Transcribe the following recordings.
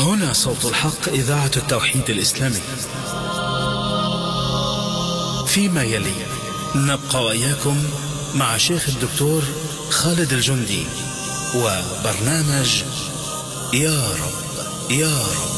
هنا صوت الحق إذاعة التوحيد الإسلامي فيما يلي نبقى وإياكم مع شيخ الدكتور خالد الجندي وبرنامج يا رب يا رب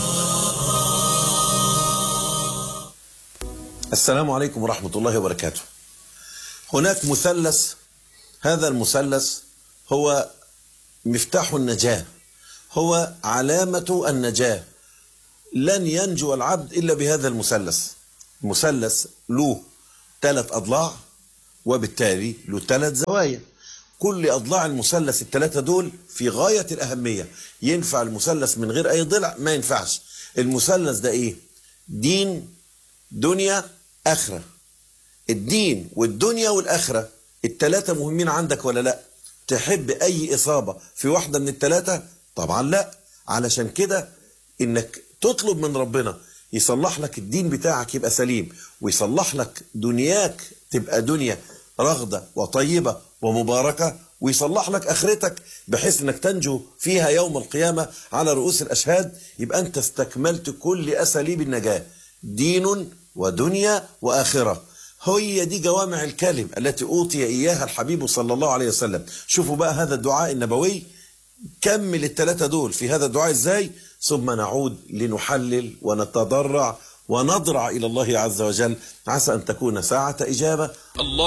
السلام عليكم ورحمة الله وبركاته هناك مثلث هذا المثلث هو مفتاح النجاة هو علامة النجاة لن ينجو العبد إلا بهذا المثلث مثلث له ثلاث أضلاع وبالتالي له ثلاث زوايا كل أضلاع المثلث الثلاثة دول في غاية الأهمية ينفع المثلث من غير أي ضلع ما ينفعش المثلث ده إيه دين دنيا آخرة الدين والدنيا والآخرة التلاتة مهمين عندك ولا لا تحب أي إصابة في واحدة من التلاتة طبعا لا علشان كده إنك تطلب من ربنا يصلح لك الدين بتاعك يبقى سليم ويصلح لك دنياك تبقى دنيا رغدة وطيبة ومباركة ويصلح لك اخرتك بحيث انك تنجو فيها يوم القيامه على رؤوس الاشهاد يبقى انت استكملت كل اساليب النجاه دين ودنيا واخره هي دي جوامع الكلم التي اوتي اياها الحبيب صلى الله عليه وسلم شوفوا بقى هذا الدعاء النبوي كمل الثلاثه دول في هذا الدعاء ازاي ثم نعود لنحلل ونتضرع ونضرع الى الله عز وجل عسى ان تكون ساعه اجابه الله